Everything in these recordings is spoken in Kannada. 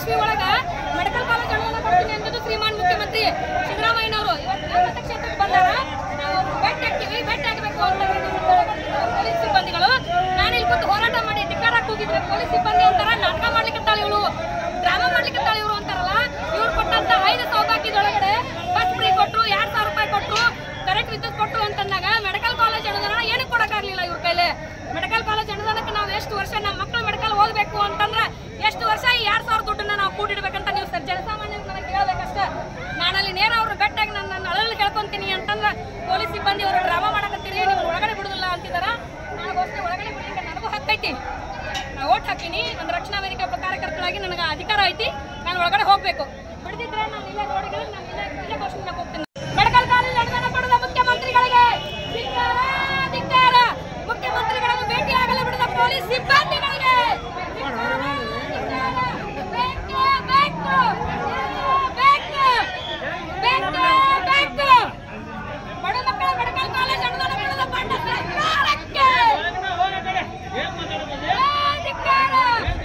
ಇಸ್ವಿ ಒಳಗ ಮೆಡಿಕಲ್ ಕಾಲೇಜ್ ಅನುದಾನ ಕೊಡ್ತೀನಿ ಅಂದಿದ್ದು ಶ್ರೀಮಾನ್ ಮುಖ್ಯಮಂತ್ರಿ ಸಿದ್ದರಾಮಯ್ಯನವರು ಇವತ್ತು ನಮ್ಮ ಮತಕ್ಷೇತ್ರಕ್ಕೆ ಬಂದಾಗ ನಾವು ಭೇಟಿ ಆಗ್ತೀವಿ ಭೇಟಿ ಆಗಬೇಕು ಅಂತ ಪೊಲೀಸ್ ಸಿಬ್ಬಂದಿಗಳು ನಾನು ಇಲ್ಲಿ ಕೂತು ಹೋರಾಟ ಮಾಡಿ ಧಿಕ್ಕಾರ ಕೂಗಿದ್ರೆ ಪೊಲೀಸ್ ಸಿಬ್ಬಂದಿ ಅಂತಾರ ನಾಟಕ ಮಾಡ್ಲಿಕ್ಕೆ ಇವಳು ಡ್ರಾಮಾ ಮಾಡ್ಲಿಕ್ಕೆ ಇವ್ರು ಅಂತಾರಲ್ಲ ಇವ್ರು ಕೊಟ್ಟಂತ ಐದು ಸೌಭಾಗ್ಯದೊಳಗಡೆ ಬಸ್ ಫ್ರೀ ಕೊಟ್ರು ಎರಡ್ ಸಾವಿರ ರೂಪಾಯಿ ಕೊಟ್ರು ಕರೆಂಟ್ ವಿದ್ಯುತ್ ಕೊಟ್ರು ಅಂತಂದಾಗ ಮೆಡಿಕಲ್ ಕಾಲೇಜ್ ಅನುದಾನ ಏನಕ್ಕೆ ಕೊಡಕ್ಕಾಗ್ಲಿಲ್ಲ ಇವ್ರ ಕೈಲಿ ಮೆಡಿಕಲ್ ಕಾಲೇಜ್ ಅನುದಾನಕ್ಕೆ ನಾವು ಎಷ್ಟು ವರ್ಷ ನಮ್ಮ ಮಕ್ಕಳು ಮೆಡಿಕಲ್ ಓದಬೇಕು ಅಂತಂದ್ರೆ ಎಷ್ಟು ವರ್ಷ ಈ ಎರಡ್ ಸಾವಿರ ದುಡ್ಡನ್ನ ನಾವು ಕೂಡಿಡ್ಬೇಕಂತ ನೀವು ಸರ್ ಜನಸಾಮಾನ್ಯರು ನನಗೆ ಕೇಳಬೇಕಷ್ಟೇ ನಾನು ಅಲ್ಲಿ ನೇರ ಅವ್ರ ಬೆಟ್ಟಾಗಿ ನಾನು ನನ್ನ ಅಳಲು ಕೇಳ್ಕೊಂತೀನಿ ಅಂತಂದ್ರೆ ಪೊಲೀಸ್ ಸಿಬ್ಬಂದಿ ಅವರು ಡ್ರಾಮಾ ಮಾಡಕತ್ತೀರಿ ನೀವು ಒಳಗಡೆ ಬಿಡುದಿಲ್ಲ ಅಂತಿದಾರ ನನಗೋಸ್ಕರ ಒಳಗಡೆ ಬಿಡ್ಲಿಕ್ಕೆ ನನಗೂ ಹಕ್ಕೈತಿ ನಾನು ಓಟ್ ಹಾಕಿನಿ ಒಂದು ರಕ್ಷಣಾ ವೇದಿಕೆ ಒಬ್ಬ ಕಾರ್ಯಕರ್ತರಾಗಿ ನನಗೆ ಅಧಿಕಾರ ಐತಿ ನಾನು ಒಳಗಡೆ ಹೋಗ್ಬೇಕು ಬಿಡದಿದ್ರೆ ನಾನು ಇಲ್ಲೇ ರೋಡ್ಗೆ ನಾನು ಇಲ್ಲೇ ಇಲ್ಲೇ ಘೋಷಣೆ ಮಾಡಕ್ ಹೋಗ್ತೀನಿ ಮೆಡಿಕಲ್ ಕಾಲೇಜ್ ಅನುದಾನ ಪಡೆದ ಮುಖ್ಯಮಂತ್ರಿಗಳಿಗೆ ಧಿಕ್ಕಾರ, ಧಿಕ್ಕಾರ. ಮುಖ್ಯಮಂತ್ರಿಗಳನ್ನು ಭೇಟಿಯಾಗಲು ಬಿಡದ ಪೊಲೀಸ್ ಸಿಬ್ಬಂದಿಗಳಿಗೆ ಧಿಕ್ಕಾರ, ಧಿಕ್ಕಾರ. ಬೇಕು, ಬೇಕು. ಬೇಕು. ಬೇಕು, ಬೇಕು. ಬಡ ಮಕ್ಕಳ ಮೆಡಿಕಲ್ ಕಾಲೇಜ್ ಅನುದಾನ ಪಡೆದ ಬಂಡ ಸರ್ಕಾರಕ್ಕೆ ಏ, ಧಿಕ್ಕಾರ.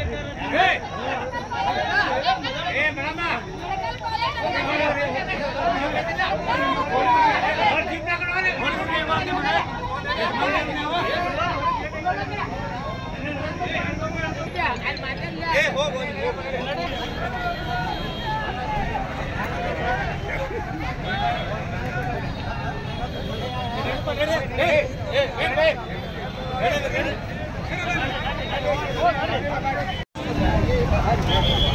ಮೆಡಿಕಲ್ ಕಾಲೇಜ್ ಏ